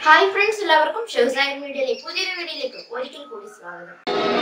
hi friends എല്ലാവർക്കും ഷെഹ്സായർ മീഡിയയിലെ പുതിയൊരു വീഡിയോയിലേക്ക് ഒരിക്കൽ കൂടി സ്വാഗതം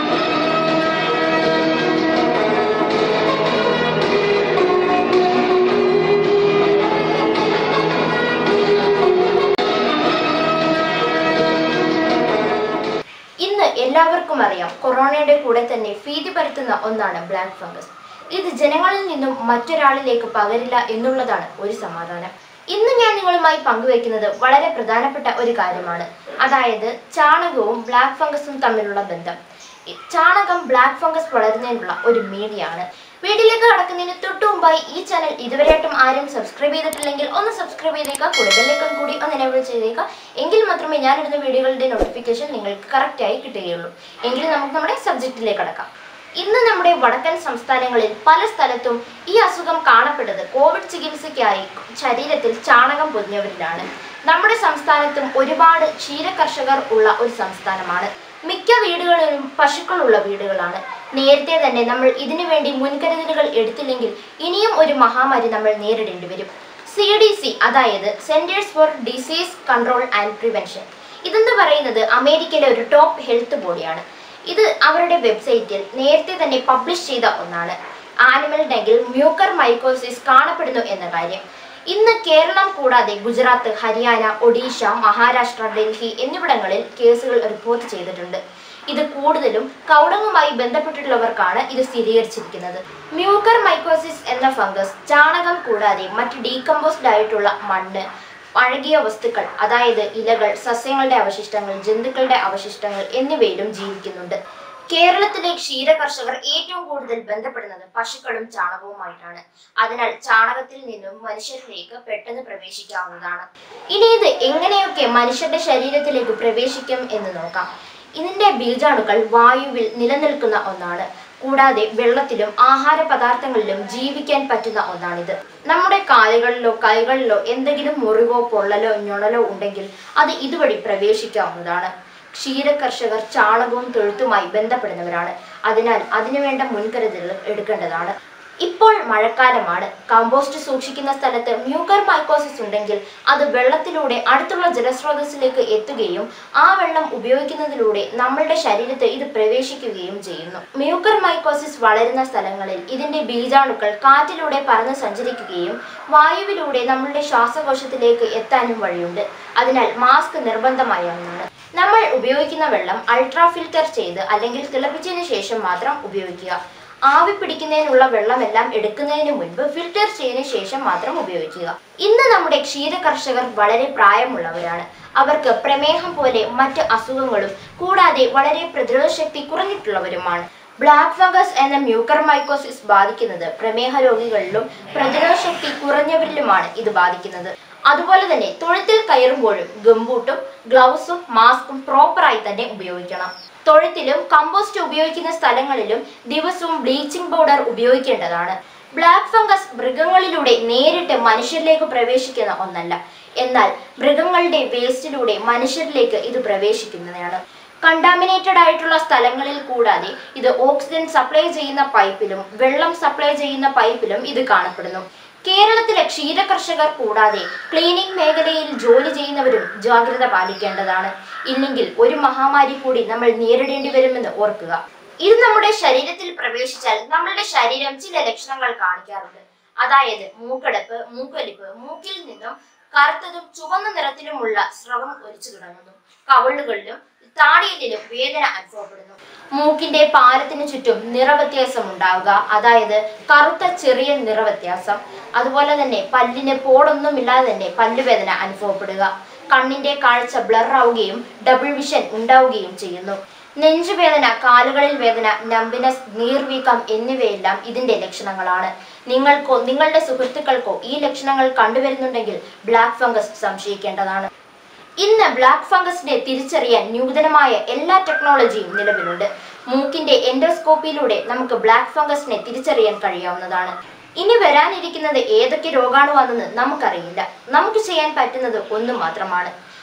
ഇന്ന് എല്ലാവർക്കും അറിയാം കൊറോണയുടെ കൂടെ തന്നെ ഭീതി പരത്തുന്ന ഒന്നാണ് ബ്ലാക്ക് ഫംഗസ് ഇത് ജനങ്ങളിൽ നിന്നും മറ്റൊരാളിലേക്ക് പകരില്ല എന്നുള്ളതാണ് ഒരു സമാധാനം ഇന്ന് ഞാൻ നിങ്ങളുമായി പങ്കുവയ്ക്കുന്നത് വളരെ പ്രധാനപ്പെട്ട ഒരു കാര്യമാണ് അതായത് ചാണകവും ബ്ലാക്ക് ഫംഗസും തമ്മിലുള്ള ബന്ധം ഈ ചാണകം ബ്ലാക്ക് ഫംഗസ് വളരുന്നതിനുള്ള ഒരു മീഡിയ ആണ് വീട്ടിലേക്ക് കടക്കുന്നതിന് തൊട്ടു മുമ്പായി ഈ ചാനൽ ഇതുവരെയായിട്ടും ആരും സബ്സ്ക്രൈബ് ചെയ്തിട്ടില്ലെങ്കിൽ ഒന്ന് സബ്സ്ക്രൈബ് ചെയ്തേക്കുക കൂടുതലേക്കും കൂടി ഒന്ന് എനേബിൾ ചെയ്തേക്കുക എങ്കിൽ മാത്രമേ ഞാനിടുന്ന വീഡിയോകളുടെ നോട്ടിഫിക്കേഷൻ നിങ്ങൾക്ക് കറക്റ്റായി കിട്ടുകയുള്ളൂ എങ്കിൽ നമുക്ക് നമ്മുടെ സബ്ജക്റ്റിലേക്ക് കടക്കാം ഇന്ന് നമ്മുടെ വടക്കൻ സംസ്ഥാനങ്ങളിൽ പല സ്ഥലത്തും ഈ അസുഖം കാണപ്പെടുന്നത് കോവിഡ് ചികിത്സയ്ക്കായി ശരീരത്തിൽ ചാണകം പൊതിഞ്ഞവരിലാണ് നമ്മുടെ സംസ്ഥാനത്തും ഒരുപാട് ക്ഷീരകർഷകർ ഉള്ള ഒരു സംസ്ഥാനമാണ് മിക്ക വീടുകളിലും പശുക്കളുള്ള വീടുകളാണ് നേരത്തെ തന്നെ നമ്മൾ ഇതിനു വേണ്ടി മുൻകരുതലുകൾ എടുത്തില്ലെങ്കിൽ ഇനിയും ഒരു മഹാമാരി നമ്മൾ നേരിടേണ്ടി വരും സി ഡി സി അതായത് centres for disease control and prevention ഇതെന്ന് പറയുന്നത് അമേരിക്കയിലെ ഒരു ടോപ്പ് ഹെൽത്ത് ബോഡിയാണ് ഇത് അവരുടെ വെബ്സൈറ്റിൽ നേരത്തെ തന്നെ പബ്ലിഷ് ചെയ്ത ഒന്നാണ് ആനിമൽ ഡെങ്കിൽ മ്യൂക്കർ മൈക്കോസിസ് കാണപ്പെടുന്നു എന്ന കാര്യം ഇന്ന് കേരളം കൂടാതെ ഗുജറാത്ത് ഹരിയാന ഒഡീഷ മഹാരാഷ്ട്ര ഡൽഹി എന്നിവിടങ്ങളിൽ കേസുകൾ റിപ്പോർട്ട് ചെയ്തിട്ടുണ്ട് ഇത് കൂടുതലും കൗടങ്ങുമായി ബന്ധപ്പെട്ടിട്ടുള്ളവർക്കാണ് ഇത് സ്ഥിരീകരിച്ചിരിക്കുന്നത് മ്യൂക്കർ മൈക്കോസിസ് എന്ന ഫംഗസ് ചാണകം കൂടാതെ മറ്റ് ഡീകമ്പോസ്ഡ് ആയിട്ടുള്ള മണ്ണ് പഴകിയ വസ്തുക്കൾ അതായത് ഇലകൾ സസ്യങ്ങളുടെ അവശിഷ്ടങ്ങൾ ജന്തുക്കളുടെ അവശിഷ്ടങ്ങൾ എന്നിവയിലും ജീവിക്കുന്നുണ്ട് കേരളത്തിലെ ക്ഷീരകർഷകർ ഏറ്റവും കൂടുതൽ ബന്ധപ്പെടുന്നത് പശുക്കളും ചാണകവുമായിട്ടാണ് അതിനാൽ ചാണകത്തിൽ നിന്നും മനുഷ്യരിലേക്ക് പെട്ടെന്ന് പ്രവേശിക്കാവുന്നതാണ് ഇനി ഇത് എങ്ങനെയൊക്കെ മനുഷ്യരുടെ ശരീരത്തിലേക്ക് പ്രവേശിക്കും എന്ന് നോക്കാം ഇതിന്റെ ബീജാണുക്കൾ വായുവിൽ നിലനിൽക്കുന്ന ഒന്നാണ് കൂടാതെ വെള്ളത്തിലും ആഹാര പദാർത്ഥങ്ങളിലും ജീവിക്കാൻ പറ്റുന്ന ഒന്നാണിത് നമ്മുടെ കാലുകളിലോ കൈകളിലോ എന്തെങ്കിലും മുറിവോ പൊള്ളലോ ഞൊണലോ ഉണ്ടെങ്കിൽ അത് ഇതുവഴി പ്രവേശിക്കാവുന്നതാണ് ക്ഷീരകർഷകർ ചാണകവും തൊഴുത്തുമായി ബന്ധപ്പെടുന്നവരാണ് അതിനാൽ അതിനുവേണ്ട മുൻകരുതലുകൾ എടുക്കേണ്ടതാണ് ഇപ്പോൾ മഴക്കാലമാണ് കമ്പോസ്റ്റ് സൂക്ഷിക്കുന്ന സ്ഥലത്ത് മ്യൂക്കർ മൈക്കോസിസ് ഉണ്ടെങ്കിൽ അത് വെള്ളത്തിലൂടെ അടുത്തുള്ള ജലസ്രോതസ്സിലേക്ക് എത്തുകയും ആ വെള്ളം ഉപയോഗിക്കുന്നതിലൂടെ നമ്മളുടെ ശരീരത്തിൽ ഇത് പ്രവേശിക്കുകയും ചെയ്യുന്നു മ്യൂക്കർ മൈക്കോസിസ് വളരുന്ന സ്ഥലങ്ങളിൽ ഇതിന്റെ ബീജാണുക്കൾ കാറ്റിലൂടെ പറന്ന് സഞ്ചരിക്കുകയും വായുവിലൂടെ നമ്മളുടെ ശ്വാസകോശത്തിലേക്ക് എത്താനും വഴിയുണ്ട് അതിനാൽ മാസ്ക് നിർബന്ധമായ ഒന്നാണ് നമ്മൾ ഉപയോഗിക്കുന്ന വെള്ളം അൾട്രാ ഫിൽറ്റർ ചെയ്ത് അല്ലെങ്കിൽ തിളപ്പിച്ചതിന് ശേഷം മാത്രം ഉപയോഗിക്കുക ആവി പിടിക്കുന്നതിനുള്ള വെള്ളമെല്ലാം എടുക്കുന്നതിന് മുൻപ് ഫിൽറ്റർ ചെയ്തതിനു ശേഷം മാത്രം ഉപയോഗിക്കുക ഇന്ന് നമ്മുടെ ക്ഷീര കർഷകർ വളരെ പ്രായമുള്ളവരാണ് അവർക്ക് പ്രമേഹം പോലെ മറ്റ് അസുഖങ്ങളും കൂടാതെ വളരെ പ്രതിരോധ ശക്തി കുറഞ്ഞിട്ടുള്ളവരുമാണ് ബ്ലാക്ക് ഫംഗസ് എന്ന മ്യൂക്കർ മൈക്കോസിസ് ബാധിക്കുന്നത് പ്രമേഹ രോഗികളിലും പ്രതിരോധ ശക്തി കുറഞ്ഞവരിലുമാണ് ഇത് ബാധിക്കുന്നത് അതുപോലെ തന്നെ തൊഴുത്തിൽ കയറുമ്പോഴും ഗംബൂട്ടും ഗ്ലൗസും മാസ്കും പ്രോപ്പറായി തന്നെ ഉപയോഗിക്കണം തൊഴുത്തിലും കമ്പോസ്റ്റ് ഉപയോഗിക്കുന്ന സ്ഥലങ്ങളിലും ദിവസവും ബ്ലീച്ചിങ് പൗഡർ ഉപയോഗിക്കേണ്ടതാണ് ബ്ലാക്ക് ഫംഗസ് മൃഗങ്ങളിലൂടെ നേരിട്ട് മനുഷ്യരിലേക്ക് പ്രവേശിക്കുന്ന ഒന്നല്ല എന്നാൽ മൃഗങ്ങളുടെ വേസ്റ്റിലൂടെ മനുഷ്യരിലേക്ക് ഇത് പ്രവേശിക്കുന്നതാണ് കണ്ടാമിനേറ്റഡ് ആയിട്ടുള്ള സ്ഥലങ്ങളിൽ കൂടാതെ ഇത് ഓക്സിജൻ സപ്ലൈ ചെയ്യുന്ന പൈപ്പിലും വെള്ളം സപ്ലൈ ചെയ്യുന്ന പൈപ്പിലും ഇത് കാണപ്പെടുന്നു കേരളത്തിലെ ക്ഷീരകർഷകർ കൂടാതെ ക്ലീനിംഗ് മേഖലയിൽ ജോലി ചെയ്യുന്നവരും ജാഗ്രത പാലിക്കേണ്ടതാണ് ഇല്ലെങ്കിൽ ഒരു മഹാമാരി കൂടി നമ്മൾ നേരിടേണ്ടി വരുമെന്ന് ഓർക്കുക ഇത് നമ്മുടെ ശരീരത്തിൽ പ്രവേശിച്ചാൽ നമ്മളുടെ ശരീരം ചില ലക്ഷണങ്ങൾ കാണിക്കാറുണ്ട് അതായത് മൂക്കടപ്പ് മൂക്കൊലിപ്പ് മൂക്കിൽ നിന്നും കറുത്തതും ചുവന്ന നിറത്തിലുമുള്ള സ്രവം ഒലിച്ചു തുടങ്ങുന്നു കവിളുകളിലും താടിയലിലും വേദന അനുഭവപ്പെടുന്നു മൂക്കിന്റെ പാലത്തിന് ചുറ്റും നിറവ്യത്യാസം ഉണ്ടാവുക അതായത് കറുത്ത ചെറിയ നിറവ്യത്യാസം അതുപോലെ തന്നെ പല്ലിന് പോടൊന്നുമില്ലാതെ തന്നെ പല്ലുവേദന അനുഭവപ്പെടുക കണ്ണിന്റെ കാഴ്ച ബ്ലർ ആവുകയും ഡബിൾ വിഷൻ ഉണ്ടാവുകയും ചെയ്യുന്നു നെഞ്ചുവേദന കാലുകളിൽ വേദന നമ്പിനസ് നീർവീക്കം എന്നിവയെല്ലാം ഇതിന്റെ ലക്ഷണങ്ങളാണ് നിങ്ങൾക്കോ നിങ്ങളുടെ സുഹൃത്തുക്കൾക്കോ ഈ ലക്ഷണങ്ങൾ കണ്ടുവരുന്നുണ്ടെങ്കിൽ ബ്ലാക്ക് ഫംഗസ് സംശയിക്കേണ്ടതാണ് ഇന്ന് ബ്ലാക്ക് ഫംഗസിനെ തിരിച്ചറിയാൻ നൂതനമായ എല്ലാ ടെക്നോളജിയും നിലവിലുണ്ട് മൂക്കിന്റെ എൻഡോസ്കോപ്പിയിലൂടെ നമുക്ക് ബ്ലാക്ക് ഫംഗസിനെ തിരിച്ചറിയാൻ കഴിയാവുന്നതാണ് ഇനി വരാനിരിക്കുന്നത് ഏതൊക്കെ രോഗാണുവാണെന്ന് നമുക്കറിയില്ല നമുക്ക് ചെയ്യാൻ പറ്റുന്നത് ഒന്ന് മാത്രമാണ്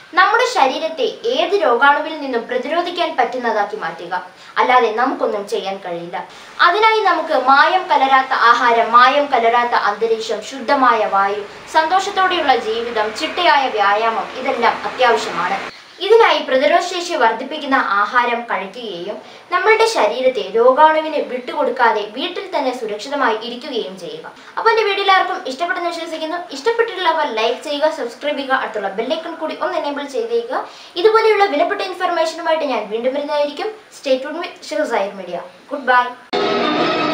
നമ്മുടെ ശരീരത്തെ ഏത് രോഗാണുവിൽ നിന്നും പ്രതിരോധിക്കാൻ പറ്റുന്നതാക്കി മാറ്റുക അല്ലാതെ നമുക്കൊന്നും ചെയ്യാൻ കഴിയില്ല അതിനായി നമുക്ക് മായം കലരാത്ത ആഹാരം മായം കലരാത്ത അന്തരീക്ഷം ശുദ്ധമായ വായു സന്തോഷത്തോടെയുള്ള ജീവിതം ചിട്ടയായ വ്യായാമം ഇതെല്ലാം അത്യാവശ്യമാണ് ഇതിനായി പ്രതിരോധശേഷി വർദ്ധിപ്പിക്കുന്ന ആഹാരം കഴിക്കുകയും നമ്മളുടെ ശരീരത്തെ രോഗാണുവിന് വിട്ടുകൊടുക്കാതെ വീട്ടിൽ തന്നെ സുരക്ഷിതമായി ഇരിക്കുകയും ചെയ്യുക അപ്പോൾ എൻ്റെ വീഡിയോ എല്ലാവർക്കും ഇഷ്ടപ്പെട്ടെന്ന് വിശ്വസിക്കുന്നു ഇഷ്ടപ്പെട്ടിട്ടുള്ളവർ ലൈക്ക് ചെയ്യുക സബ്സ്ക്രൈബ് ചെയ്യുക അടുത്തുള്ള ബെല്ലൈക്കൺ കൂടി ഒന്ന് എനേബിൾ ചെയ്തേക്കുക ഇതുപോലെയുള്ള വിലപ്പെട്ട ഇൻഫർമേഷനുമായിട്ട് ഞാൻ വീണ്ടും വരുന്നതായിരിക്കും സ്റ്റേ ട്യൂൺ വിത്ത് ഷിറസൈർ മീഡിയ ഗുഡ് ബൈ